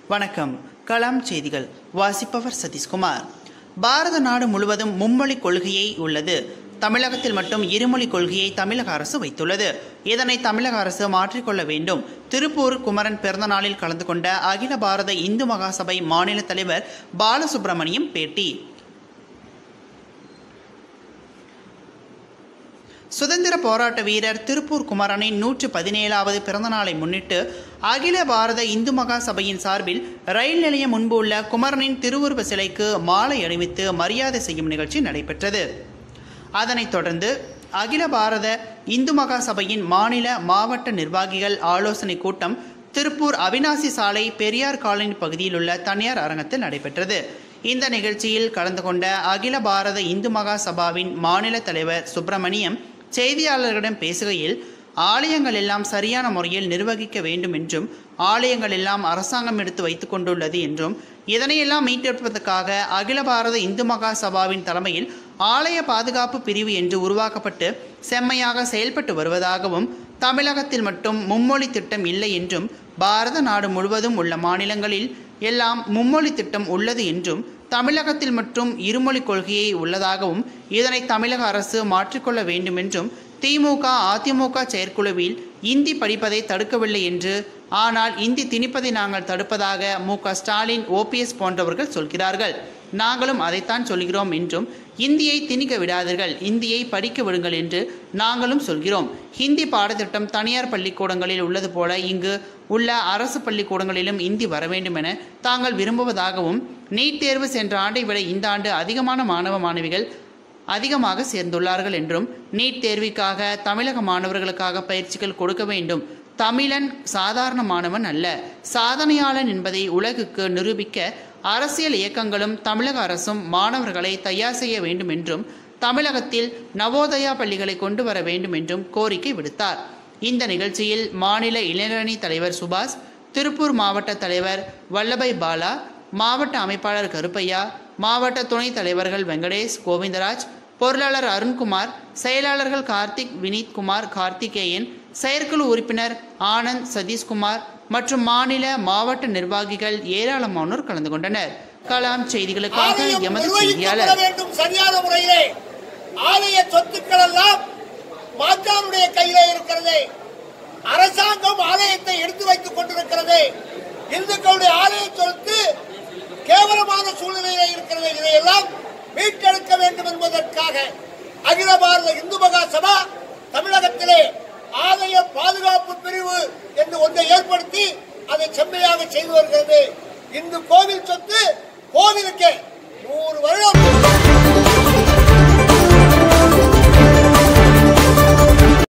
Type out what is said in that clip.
வணக்கம் கலாம் செய்திகள் வாசிப்பவர் சதீஷ்குமார் பாரத நாடு முழுவதும் மும்மொழி கொள்கையை உள்ளது தமிழகத்தில் மட்டும் இருமொழி கொள்கையை தமிழக அரசு வைத்துள்ளது இதனை தமிழக அரசு மாற்றிக்கொள்ள வேண்டும் திருப்பூர் குமரன் பிறந்த நாளில் கலந்து கொண்ட அகில பாரத இந்து மகாசபை மாநில தலைவர் பாலசுப்ரமணியம் பேட்டி சுதந்திர போராட்ட வீரர் திருப்பூர் குமரனின் நூற்று பதினேழாவது பிறந்தநாளை முன்னிட்டு அகில பாரத இந்து மகா சபையின் சார்பில் ரயில் நிலையம் முன்பு உள்ள குமரனின் திருவுருவ சிலைக்கு மாலை அணிவித்து மரியாதை செய்யும் நிகழ்ச்சி நடைபெற்றது அதனைத் தொடர்ந்து அகில பாரத இந்து மகா சபையின் மாநில மாவட்ட நிர்வாகிகள் ஆலோசனை கூட்டம் திருப்பூர் அவினாசி சாலை பெரியார் காலனி பகுதியில் உள்ள தனியார் அரங்கத்தில் நடைபெற்றது இந்த நிகழ்ச்சியில் கலந்து கொண்ட அகில பாரத இந்து மகா சபாவின் மாநில தலைவர் சுப்பிரமணியம் செய்தியாளர்களிடம் பேசுகையில் ஆலயங்கள் எல்லாம் சரியான முறையில் நிர்வகிக்க வேண்டும் என்றும் ஆலயங்கள் எல்லாம் அரசாங்கம் எடுத்து வைத்துக் கொண்டுள்ளது என்றும் இதனையெல்லாம் மீட்டெடுப்பதற்காக அகில பாரத இந்து மகா சபாவின் தலைமையில் ஆலய பாதுகாப்பு பிரிவு என்று உருவாக்கப்பட்டு செம்மையாக செயல்பட்டு வருவதாகவும் தமிழகத்தில் மட்டும் மும்மொழி திட்டம் இல்லை என்றும் பாரத நாடு முழுவதும் உள்ள மாநிலங்களில் எல்லாம் மும்மொழி திட்டம் உள்ளது என்றும் தமிழகத்தில் மட்டும் இருமொழி கொள்கையை உள்ளதாகவும் இதனை தமிழக அரசு மாற்றிக்கொள்ள வேண்டும் என்றும் திமுக அதிமுக செயற்குழுவில் இந்தி படிப்பதை தடுக்கவில்லை என்று ஆனால் இந்தி திணிப்பதை நாங்கள் தடுப்பதாக மு க ஸ்டாலின் ஓபிஎஸ் போன்றவர்கள் சொல்கிறார்கள் நாங்களும் அதைத்தான் சொல்கிறோம் என்றும் இந்தியை திணிக்க விடாதீர்கள் இந்தியை படிக்க விடுங்கள் என்று நாங்களும் சொல்கிறோம் ஹிந்தி பாடத்திட்டம் தனியார் பள்ளிக்கூடங்களில் உள்ளது போல இங்கு உள்ள அரசு பள்ளிக்கூடங்களிலும் இந்தி வர வேண்டும் என தாங்கள் விரும்புவதாகவும் நீட் தேர்வு சென்ற ஆண்டை விட இந்த ஆண்டு அதிகமான மாணவ மாணவிகள் அதிகமாக சேர்ந்துள்ளார்கள் என்றும் நீட் தேர்விற்காக தமிழக மாணவர்களுக்காக பயிற்சிகள் கொடுக்க வேண்டும் தமிழன் சாதாரண மாணவன் அல்ல சாதனையாளன் என்பதை உலகுக்கு நிரூபிக்க அரசியல் இயக்கங்களும் தமிழக அரசும் மாணவர்களை தயார் செய்ய வேண்டும் என்றும் தமிழகத்தில் நவோதயா பள்ளிகளை கொண்டு வர வேண்டும் என்றும் கோரிக்கை விடுத்தார் இந்த நிகழ்ச்சியில் மாநில இளைஞரணி தலைவர் சுபாஷ் திருப்பூர் மாவட்ட தலைவர் வல்லபை பாலா மாவட்ட அமைப்பாளர் கருப்பையா மாவட்ட துணைத் தலைவர்கள் வெங்கடேஷ் கோவிந்தராஜ் பொருளாளர் அருண்குமார் செயலாளர்கள் கார்த்திக் வினீத்குமார் கார்த்திகேயன் செயற்குழு உறுப்பினர் ஆனந்த் சதீஷ்குமார் மற்றும் மாநில மாவட்ட நிர்வாகிகள் ஏராளமானோர் கலந்து கொண்டனர் கலாம் செய்திகளுக்காக ஆலயம் எமது நிர்வகிக்கப்பட செய்தியாளர் வேண்டும் சரியான முறையிலே ஆலய சொத்துக்கள் எல்லாம் மாற்றாருடைய கையிலே இருக்கிறது அரசாங்கம் ஆலயத்தை எடுத்து வைத்துக் கொண்டிருக்கிறது இந்துக்களுடைய ஆலய சொத்து கேவலமான சூழ்நிலையிலே இருக்கிறது இதையெல்லாம் மீட்டெடுக்க வேண்டும் என்பதற்காக அகில பாரத இந்து மகா சபா தமிழகத்திலே ஆலய பாதுகாப்பு பிரிவு என்று ஒன்றை ஏற்படுத்தி அதை செம்மையாக செய்து வருகிறது இந்து கோவில் சொத்து கோவிலுக்கு நூறு வருடம்